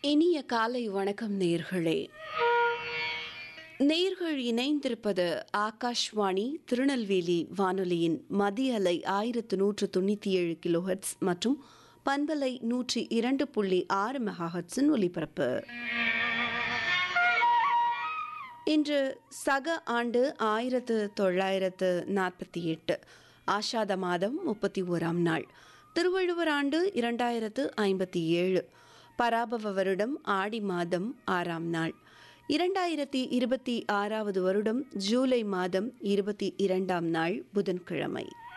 இனிய காலை வணக்கம் நேர்களே நேர்கள் இணைந்திருப்பது ஆகாஷ்வாணி திருநெல்வேலி வானொலியின் மதிய அலை ஆயிரத்து நூற்று தொண்ணூற்றி ஏழு கிலோஹெட்ஸ் மற்றும் பண்பலை நூற்றி இரண்டு புள்ளி ஆறு மெகாஹட்ஸின் ஒலிபரப்பு இன்று சக ஆண்டு ஆயிரத்து தொள்ளாயிரத்து நாற்பத்தி எட்டு ஆஷாத மாதம் முப்பத்தி ஓராம் நாள் திருவள்ளுவர் ஆண்டு இரண்டாயிரத்து ஐம்பத்தி ஏழு பராபவ வருடம் ஆடி மாதம் ஆறாம் நாள் இரண்டாயிரத்தி இருபத்தி ஆறாவது வருடம் ஜூலை மாதம் இருபத்தி இரண்டாம் நாள் புதன்கிழமை